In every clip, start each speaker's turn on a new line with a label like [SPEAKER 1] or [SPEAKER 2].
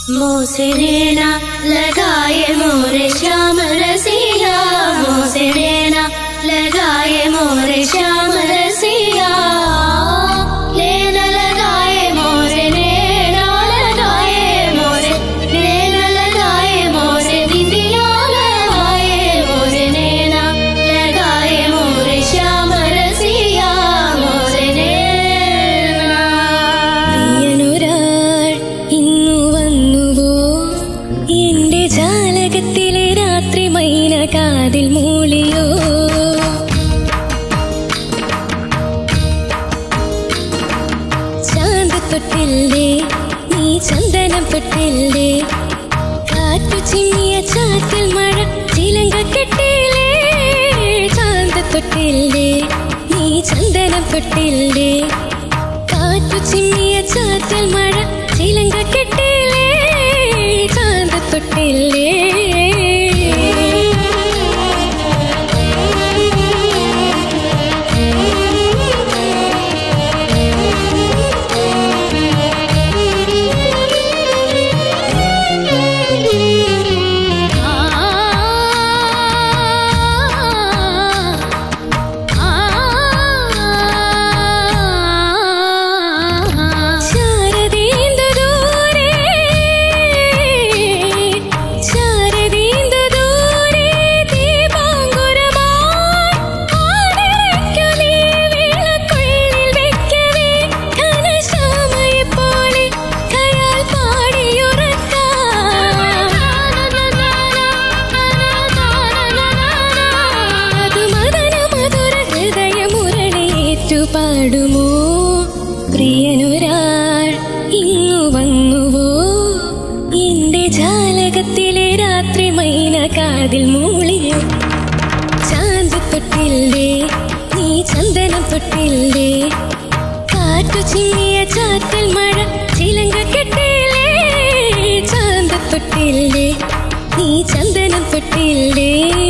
[SPEAKER 1] मोसरेना लगाए मोरे श्याम रसिया मोसरेना लगाए मोरे श्याम रसिया लेना लगाए मोरे नैना लगाए मोरे नैना लगाए मोरे बिंदिया लगाए मोरे नैना लगाए मोरे श्याम रसिया मोरे नैना പ്രിയനൊരാൾ ഇന്നു വന്നുവോ എന്റെ ജാലകത്തിലെ രാത്രി മൈന കാതിൽ മൂളിയോ ചാന്ത് തൊട്ടില്ലേ നീ ചന്ദനം തൊട്ടില്ലേ കാറ്റു ചിമ്മിയ ചാറ്റിൽ മഴ ചിലങ്ക കെട്ടില്ലേ ചാന്ത് തൊട്ടില്ലേ നീ ചന്ദനം തൊട്ടില്ലേ കാറ്റു ചിമ്മിയ ചാറ്റൽ മഴ ചിലങ്ക കെട്ടില്ലേ ചാന്ത് തൊട്ടില്ലേ ശാരദീന്ദു ദൂരെ ശാരദീന്ദു ദൂരെ ദീപാങ്കുരമായി ആദരയ്ക്കു നീ വിളക്കുള്ളിൽ വെക്കവേ ഘനശ്യാമയെപ്പോലെ ഖയാൽ പാടിയുറക്കാം അത് മദന മധുര ഹൃദയ മുരളിയേറ്റു പാടുമോ പ്രിയനൊരാൾ ഇന്നു വന്നുവോ എന്റെ ജാലകത്തിലെ രാത്രി മൈന കാതിൽ മൂളിയോ ചാന്ത് തൊട്ടില്ലേ നീ ചന്ദനം തൊട്ടില്ലേ കാറ്റു ചിമ്മിയ ചാറ്റൽ മഴ ചിലങ്ക കെട്ടില്ലേ ചാന്ത് തൊട്ടില്ലേ നീ ചന്ദനം തൊട്ടില്ലേ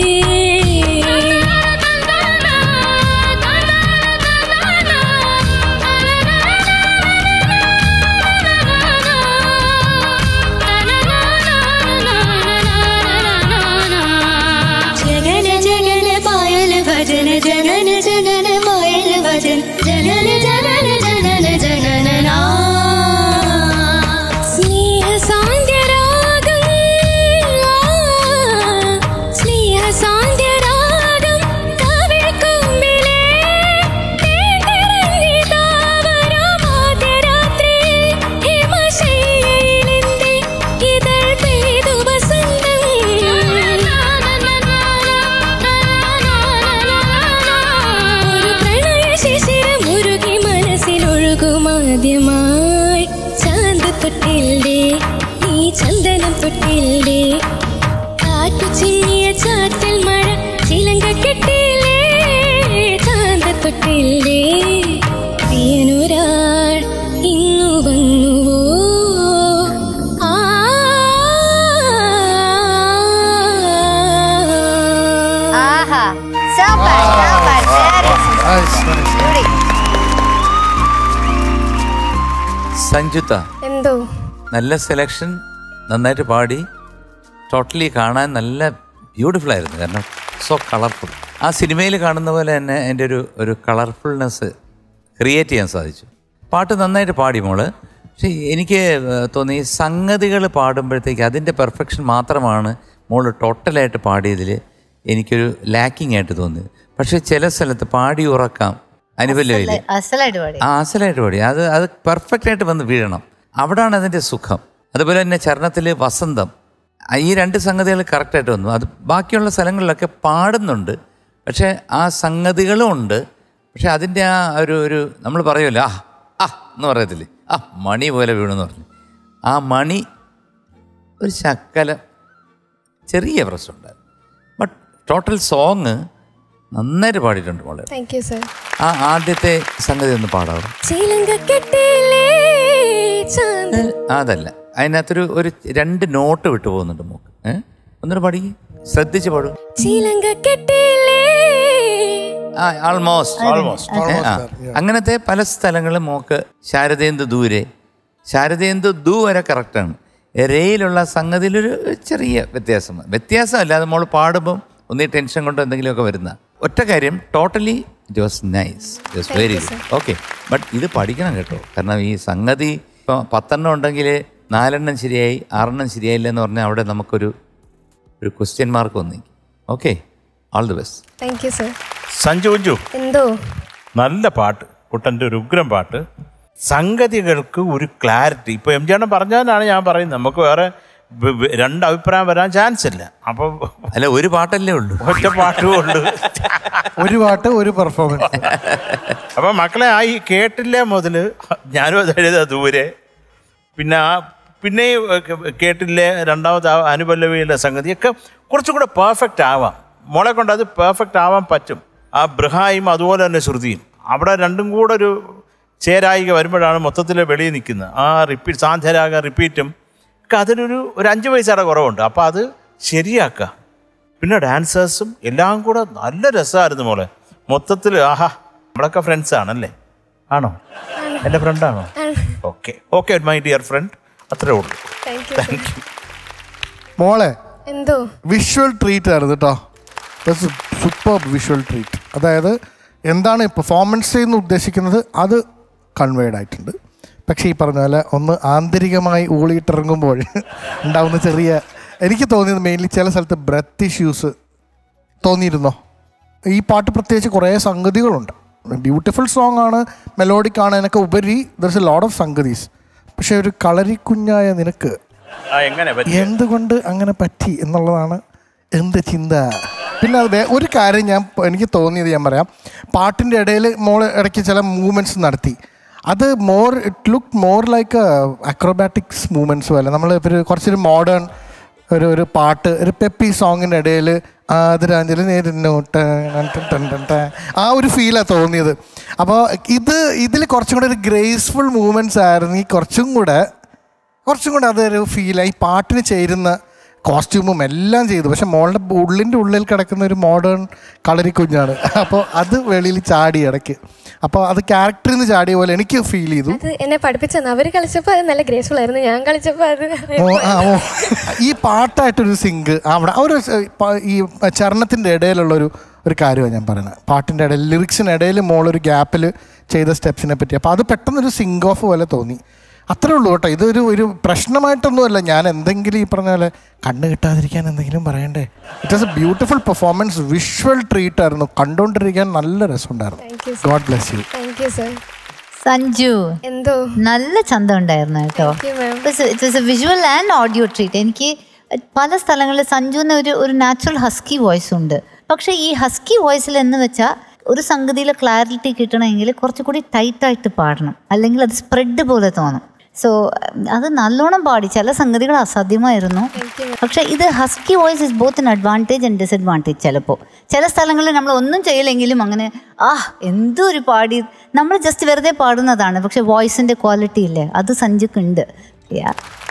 [SPEAKER 1] ജഗന ജഗന പായൽ ഭജന ജഗന ജഗന പായൽ ഭജന ജഗന ജഗന ജഗന ജഗന സ്നേഹ സാന്ധ്യരാഗം സ്നേഹ സാന്ധ്യരാഗം കവിൾ കൊമ്പിലേ മധ്യരാത്രി ഹിമശൈലിന്റെ ഇതൾ പെയ്തു ഒരു പ്രണയ ശിശിരം ഉരുകി മനസ്സിലൊഴുകുമാദ്യമായി ചാന്ത് തൊട്ടില്ലേ നീ ചന്ദനം തൊട്ടില്ലേ കാറ്റു ചിമ്മിയ ചാറ്റൽ മഴ ചിലങ്ക കെട്ടില്ലേ ചാന്ത് തൊട്ടില്ലേ പ്രിയനൊരാൾ ഇന്നു വന്നുവോ ആ
[SPEAKER 2] ആഹാ സൂപ്പർ സൂപ്പർ വെരി
[SPEAKER 3] സഞ്ജുത്ത
[SPEAKER 4] എന്തോ
[SPEAKER 3] നല്ല സെലക്ഷൻ നന്നായിട്ട് പാടി ടോട്ടലി കാണാൻ നല്ല ബ്യൂട്ടിഫുൾ ആയിരുന്നു കാരണം സോ കളർഫുൾ ആ സിനിമയിൽ കാണുന്ന പോലെ തന്നെ എൻ്റെ ഒരു ഒരു കളർഫുൾനെസ് ക്രിയേറ്റ് ചെയ്യാൻ സാധിച്ചു പാട്ട് നന്നായിട്ട് പാടി മോള് പക്ഷേ എനിക്ക് ഏർ, തോന്നി സംഗതികൾ പാടുമ്പോഴത്തേക്ക് അതിൻ്റെ പെർഫെക്ഷൻ മാത്രമാണ് മോള് ടോട്ടലായിട്ട് പാടിയതിൽ എനിക്കൊരു ലാക്കിംഗ് ആയിട്ട് തോന്നി പക്ഷേ ചില സ്ഥലത്ത് പാടി ഉറക്കാം അനുപല്ലവില്ലേ
[SPEAKER 2] അസലായിട്ട് പാടി
[SPEAKER 3] ആ അസലായിട്ട് പാടി അത് അത് പെർഫെക്റ്റ് ആയിട്ട് വന്ന് വീഴണം അവിടാണ് അതിൻ്റെ സുഖം അതുപോലെ തന്നെ ചരണത്തിൽ വസന്തം ആ ഈ രണ്ട് സംഗതികൾ കറക്റ്റായിട്ട് വന്നു അത് ബാക്കിയുള്ള സ്ഥലങ്ങളിലൊക്കെ പാടുന്നുണ്ട് പക്ഷേ ആ സംഗതികളും ഉണ്ട് പക്ഷെ അതിൻ്റെ ആ ഒരു ഒരു നമ്മൾ പറയുമല്ലോ ആ ആ എന്ന് പറയത്തില്ലേ ആ മണി പോലെ വീണെന്ന് പറഞ്ഞു ആ മണി ഒരു ശക്കല ചെറിയ പ്രശ്നമുണ്ടായിരുന്നു ബട്ട് ടോട്ടൽ സോങ് നന്നായിട്ട് പാടിയിട്ടുണ്ട് വളരെ
[SPEAKER 4] താങ്ക് യു സർ
[SPEAKER 3] ആ ആദ്യത്തെ സംഗതി ഒന്ന് പാടാവും
[SPEAKER 4] ചിലങ്ക കെട്ടില്ലേ ചാന്ത്
[SPEAKER 3] അതല്ല അതിനകത്തൊരു ഒരു രണ്ട് നോട്ട് വിട്ടു പോകുന്നുണ്ട് മോക്ക് ഏ ഒന്നിട്ട് പാടി ശ്രദ്ധിച്ച് പാടൂ
[SPEAKER 4] ചിലങ്ക കെട്ടില്ലേ
[SPEAKER 3] ആ ആൾമോസ്റ്റ്
[SPEAKER 5] Almost.
[SPEAKER 3] അങ്ങനത്തെ പല സ്ഥലങ്ങളും മോക്ക് ശാരദേന്ദു ദൂരെ ശാരദേന്ദു ദൂ വരെ കറക്റ്റാണ് രയിലുള്ള സംഗതിയിലൊരു ചെറിയ വ്യത്യാസം വ്യത്യാസമല്ല അത് മോൾ പാടുമ്പം ഒന്നീ ടെൻഷൻ കൊണ്ടോ എന്തെങ്കിലുമൊക്കെ വരുന്ന ഒറ്റ കാര്യം totally it was nice it was very good okay but ഇത് പഠിക്കണം കേട്ടോ കാരണം ഈ സംഗതി ഇപ്പോൾ പത്തെണ്ണം ഉണ്ടെങ്കിൽ നാലെണ്ണം ശരിയായി ആറെണ്ണം ശരിയായില്ല എന്ന് പറഞ്ഞാൽ അവിടെ നമുക്കൊരു ഒരു ക്വസ്റ്റ്യൻ മാർക്ക് വന്നു okay all the best
[SPEAKER 4] thank you sir
[SPEAKER 5] Sanju Kunju
[SPEAKER 4] എന്തോ
[SPEAKER 5] നല്ല പാട്ട് കുട്ടൻ്റെ ഒരു ഉഗ്രം പാട്ട് സംഗതികൾക്ക് ഒരു ക്ലാരിറ്റി ഇപ്പോൾ എം ജി പറഞ്ഞാലാണ് ഞാൻ പറയുന്നത് നമുക്ക് വേറെ വ- വ- രണ്ട് അഭിപ്രായം വരാൻ ചാൻസ് ഇല്ല അപ്പോൾ
[SPEAKER 3] അല്ല ഒരു പാട്ടല്ലേ ഉള്ളൂ
[SPEAKER 5] ഒറ്റ പാട്ടും ഉണ്ട്
[SPEAKER 6] ഒരു പാട്ട് ഒരു പെർഫോമൻസ്
[SPEAKER 5] അപ്പം മക്കളെ ആ ഈ കേട്ടില്ലേ മുതൽ ഞാനും അത് എഴുതാ ദൂരെ പിന്നെ ആ പിന്നെ കേട്ടില്ലേ രണ്ടാമത്തെ ആ അനുപല്ലവിയിലെ സംഗതിയൊക്കെ കുറച്ചും കൂടെ പെർഫെക്റ്റ് ആവാം മോളെ കൊണ്ട് അത് പെർഫെക്റ്റ് ആവാൻ പറ്റും ആ ബൃഹായും അതുപോലെ തന്നെ ശ്രുതിയും അവിടെ രണ്ടും കൂടെ ഒരു ചേരായിക വരുമ്പോഴാണ് മൊത്തത്തിൽ വെളിയിൽ നിൽക്കുന്നത് ആ റിപ്പീറ്റ് സാന്ധ്യരാഗ റിപ്പീറ്റും ഒക്കെ അതിനൊരു ഒരു അഞ്ച് പൈസയുടെ കുറവുണ്ട് അപ്പോൾ അത് ശരിയാക്കുക പിന്നെ ഡാൻസേഴ്സും എല്ലാം കൂടെ നല്ല രസമായിരുന്നു മോളെ മൊത്തത്തിൽ ആഹാ നമ്മളൊക്കെ ഫ്രണ്ട്സ് ആണല്ലേ ആണോ എൻ്റെ ഫ്രണ്ടാണോ okay okay my dear friend അത്രേ ഉള്ളൂ
[SPEAKER 4] താങ്ക് യു
[SPEAKER 5] താങ്ക് യു
[SPEAKER 6] മോളെ
[SPEAKER 4] എന്തോ
[SPEAKER 6] വിഷ്വൽ ട്രീറ്റ് ആയിരുന്നു കേട്ടോ സൂപ്പർ വിഷ്വൽ ട്രീറ്റ് അതായത് എന്താണ് പെർഫോമൻസ് എന്ന് ഉദ്ദേശിക്കുന്നത് അത് കൺവേർഡ് ആയിട്ടുണ്ട് പക്ഷേ ഈ പറഞ്ഞ പോലെ ഒന്ന് ആന്തരികമായി ഊളിയിട്ടിറങ്ങുമ്പോൾ ഉണ്ടാവുന്ന ചെറിയ എനിക്ക് തോന്നിയത് മെയിൻലി ചില സ്ഥലത്ത് ബ്രത്ത് ഇഷ്യൂസ് തോന്നിയിരുന്നോ ഈ പാട്ട് പ്രത്യേകിച്ച് കുറേ സംഗതികളുണ്ട് ബ്യൂട്ടിഫുൾ സോങ് ആണ് മെലോഡിക് ആണ് എന്നൊക്കെ ഉപരി ദർസ് എ ലോഡ് ഓഫ് സംഗതീസ് പക്ഷേ ഒരു കളരിക്കുഞ്ഞായ നിനക്ക്
[SPEAKER 5] ആ എങ്ങനെ പറ്റി
[SPEAKER 6] എന്തുകൊണ്ട് അങ്ങനെ പറ്റി എന്നുള്ളതാണ് എന്ത് ചിന്ത പിന്നെ അത് വേ- ഒരു കാര്യം ഞാൻ എനിക്ക് തോന്നിയത് ഞാൻ പറയാം പാട്ടിൻ്റെ ഇടയിൽ മോള് ഇടയ്ക്ക് ചില മൂവ്മെൻറ്റ്സ് നടത്തി അത് more it look more like acrobatics movements പോലെ നമ്മൾ ഒരു കുറച്ചൊരു മോഡേൺ ഒരു ഒരു പാട്ട് ഒരു പെപ്പി സോങ്ങിൻ്റെ ഇടയിൽ ആദരാഞ്ജലി നേരിട്ട ആ ഒരു ഫീലാണ് തോന്നിയത് അപ്പോൾ ഇത് ഇതിൽ കുറച്ചും കൂടെ ഒരു ഗ്രേസ്ഫുൾ മൂവ്മെൻറ്റ്സ് ആയിരുന്നെങ്കിൽ കുറച്ചും കൂടെ കുറച്ചും കൂടെ അതൊരു ഫീലായി പാട്ടിന് ചേരുന്ന കോസ്റ്റ്യൂമും എല്ലാം ചെയ്തു പക്ഷെ മോളുടെ ഉള്ളിൻ്റെ ഉള്ളിൽ കിടക്കുന്ന ഒരു മോഡേൺ കളരി കുഞ്ഞാണ് അപ്പോൾ അത് വെളിയിൽ ചാടി ഇടയ്ക്ക് അപ്പോൾ അത് ക്യാരക്ടറിൽ നിന്ന് ചാടിയ പോലെ എനിക്ക് ഫീൽ ചെയ്തു
[SPEAKER 4] അത് എന്നെ പഠിപ്പിച്ചെന്ന് അവര് കളിച്ചപ്പോ അത് നല്ല ഗ്രേസ്ഫുൾ ആയിരുന്നു ഞാൻ കളിച്ചപ്പോ അത്
[SPEAKER 6] ഓ ആ ഓ ഈ പാട്ടായിട്ടൊരു സിങ്ക് അവിടെ ആ ഒരു സ- പ- ഈ ചരണത്തിൻ്റെ ഇടയിലുള്ളൊരു ഒരു കാര്യമാണ് ഞാൻ പറയുന്നത് പാട്ടിൻ്റെ ഇടയിൽ ലിറിക്സിന് ഇടയിൽ മോളൊരു ഗ്യാപ്പിൽ ചെയ്ത സ്റ്റെപ്സിനെ പറ്റി അപ്പോൾ അത് പെട്ടെന്നൊരു സിങ്ക് ഓഫ് പോലെ തോന്നി അത്രേ ഉള്ളൂ കേട്ടോ ഇതൊരു ഒരു പ്രശ്നമായിട്ടൊന്നുമല്ല ഞാൻ എന്തെങ്കിലും ഈ പറഞ്ഞ പോലെ കണ്ണ് കിട്ടാതിരിക്കാൻ എന്തെങ്കിലും പറയണ്ടേ it was a beautiful performance visual treat ആയിരുന്നു കണ്ടുകൊണ്ടിരിക്കാൻ നല്ല
[SPEAKER 4] Thank you,
[SPEAKER 6] രസമുണ്ടായിരുന്നു
[SPEAKER 4] sir.
[SPEAKER 6] God bless you
[SPEAKER 4] thank you sir
[SPEAKER 2] Sanju
[SPEAKER 4] എന്തോ
[SPEAKER 2] നല്ല ചന്തം ഉണ്ടായിരുന്നു കേട്ടോ
[SPEAKER 4] Thank you, ma'am.
[SPEAKER 2] It was a visual and audio treat എനിക്ക് പല സ്ഥലങ്ങളിൽ സഞ്ജുവിന് ഒരു ഒരു നാച്ചുറൽ ഹസ്കി വോയിസ് ഉണ്ട് പക്ഷേ ഈ ഹസ്കി വോയിസിൽ എന്ന് വെച്ചാൽ ഒരു സംഗതിയിൽ ക്ലാരിറ്റി കിട്ടണമെങ്കിൽ കുറച്ചുകൂടി ടൈറ്റായിട്ട് പാടണം അല്ലെങ്കിൽ അത് സ്പ്രെഡ് പോലെ തോന്നും സോ അത് നല്ലോണം പാടി ചില സംഗതികൾ അസാധ്യമായിരുന്നു പക്ഷെ ഇത് husky voice is both in advantage and disadvantage ചിലപ്പോൾ ചില സ്ഥലങ്ങളിൽ നമ്മൾ ഒന്നും ചെയ്യില്ലെങ്കിലും അങ്ങനെ ആ എന്തൊരു പാടി നമ്മൾ ജസ്റ്റ് വെറുതെ പാടുന്നതാണ് പക്ഷെ വോയിസിൻ്റെ ക്വാളിറ്റി ഇല്ലേ അത് സഞ്ജുക്കുണ്ട് Yeah.